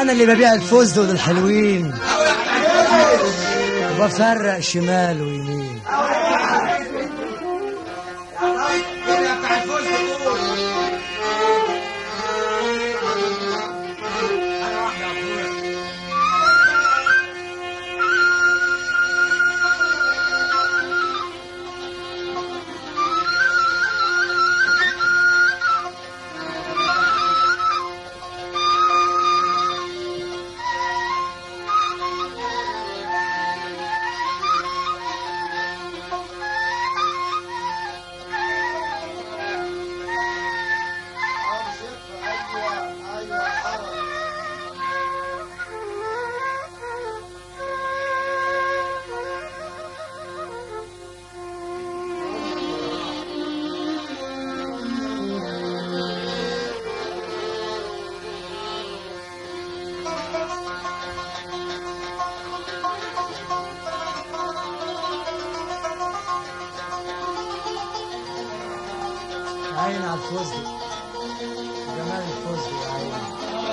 انا اللي ببيع الفستق للحلوين وبفرق شمال ويمين عين على الفستق جمال الفستق يا عين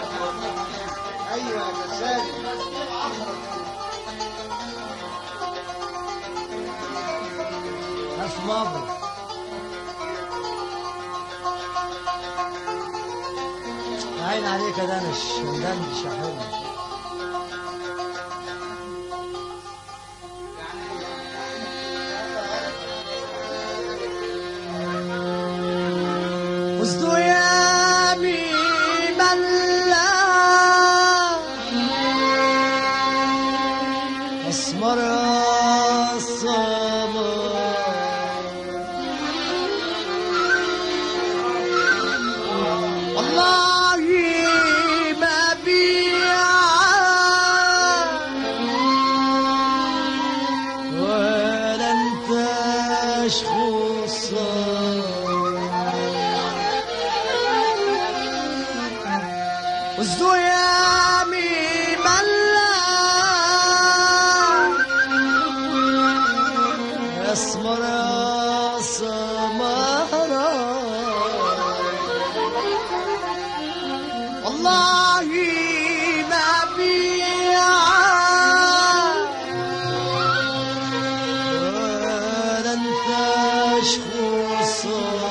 ايوه يا سالم ألف مبروك عين عليك يا دنش مدندش يا حلو وصدو يا ملا اسمر الصبر والله ما بيع ولا انت خصوصا يا ملا اسمر سمرا والله ما بيع ولا انت خصوصا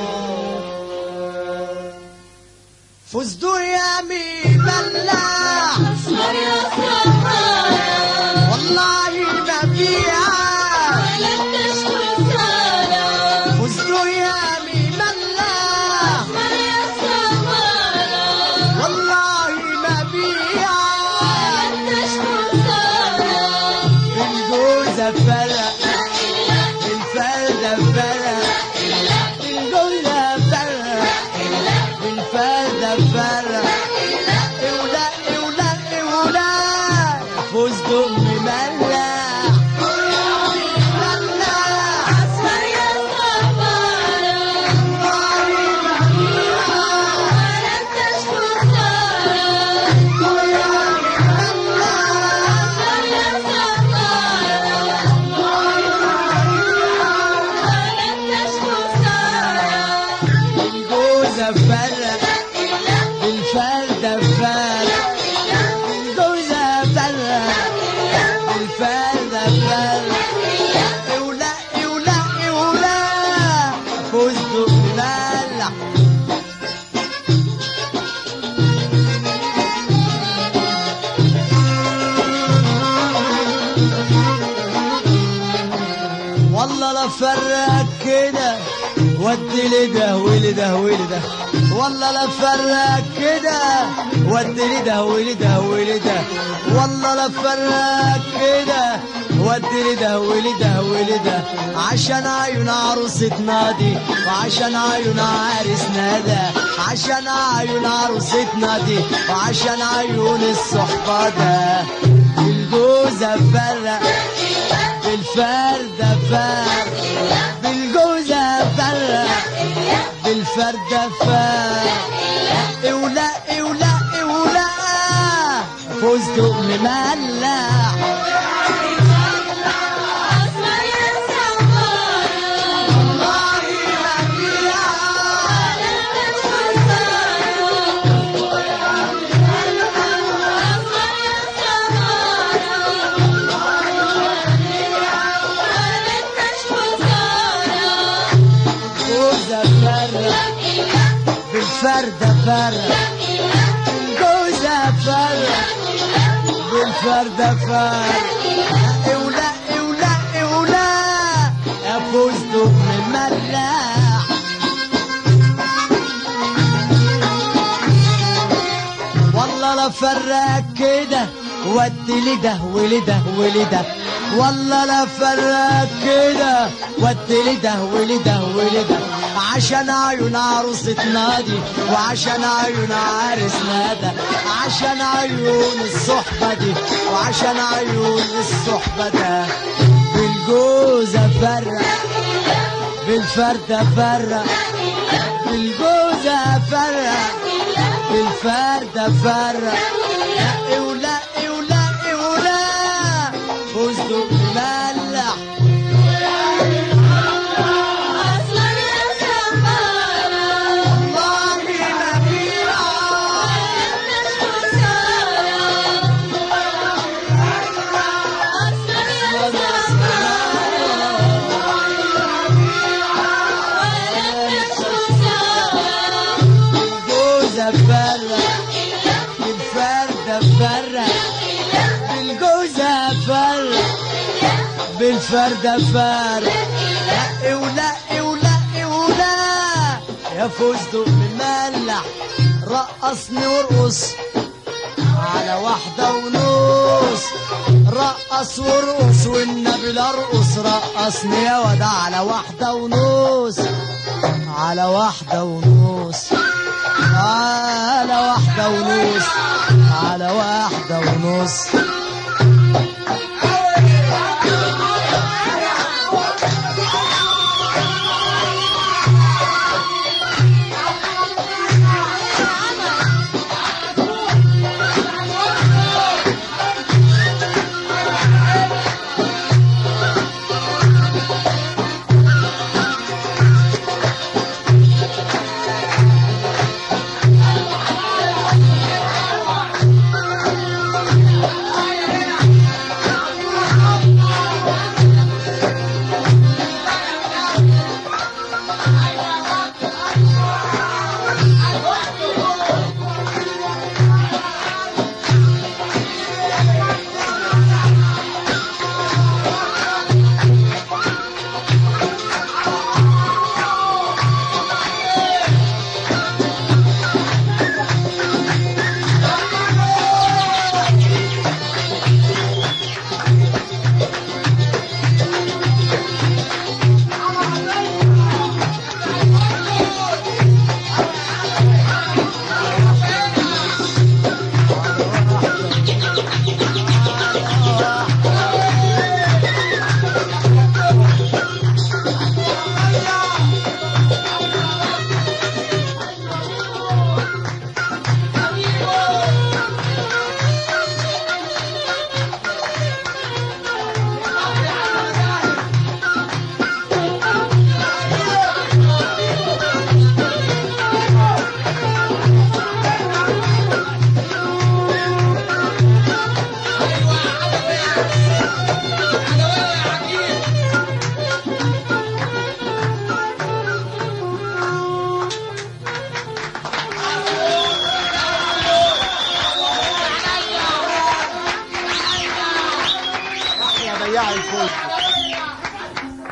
فزدوا يا مي بلاع أسمر يا سمارة والله ما بيع ولا تشكر سارة فزدوا يا مي بلاع أسمر يا سمارة والله ما بيع ولا تشكر سارة الجوزة فرق الفردة فرق الجوزة فرق الفردة فرق اولا اولا اولا فزدوا مملع مملع أسمر يا سمارة ولا تشكر سارة أسمر يا سمارة ولا تشكر سارة الجوزة فرق الفردة فرق الجوزة فرق الفردة فرق اولا اولا اولا فزدوا مملع والله لا فرق كده ودي لده ولده ولده والله لا فرق كده ودي لده ولده ولده والله لا فرق كده ودي لده ولده ولده عشان عيون عروستنا دي وعشان عيون عريسنا ده عشان عيون عروستنا دي وعشان عيون الصحبة ده الجوزة فرق بالفردة فرق بالجوزة فرق بالفردة فرق اولا اولا اولا فزدق مملع أسمر يا سمارة والله ما فيها ولا تشكر سارة أسمر بالفردة فرق الجوزة فرق بالفردة فرق اولا اولا اولا يا فستق مملح والله لا فرق كده ودي لده ولده ولده والله لا فرق كده ودي لده ولده ولده عشان عيون عروسة نادي وعشان عيون عرس نادى عشان عيون الصحبة دي وعشان عيون الصحبة ده بالجوزة فرق بالفردة فرق بالجوزة فرق بالفردة فرق لا ولا ولا ولا فستق مملح أصلا يا سمارة الله نبيعة تشكو سارة أصلا يا سمارة ولا تشكو سارة الجوزة فرق بالفردة فرق بالجوزة فرق بالفردة فرق لا ولا ولا ولا يا فستق مملح رقصني وارقص على واحدة ونص رقص وارقص والنبي لا ارقص رقصني يا واد على واحدة ونص على واحدة ونص على واحدة ونص على واحدة ونص يا بياع الفول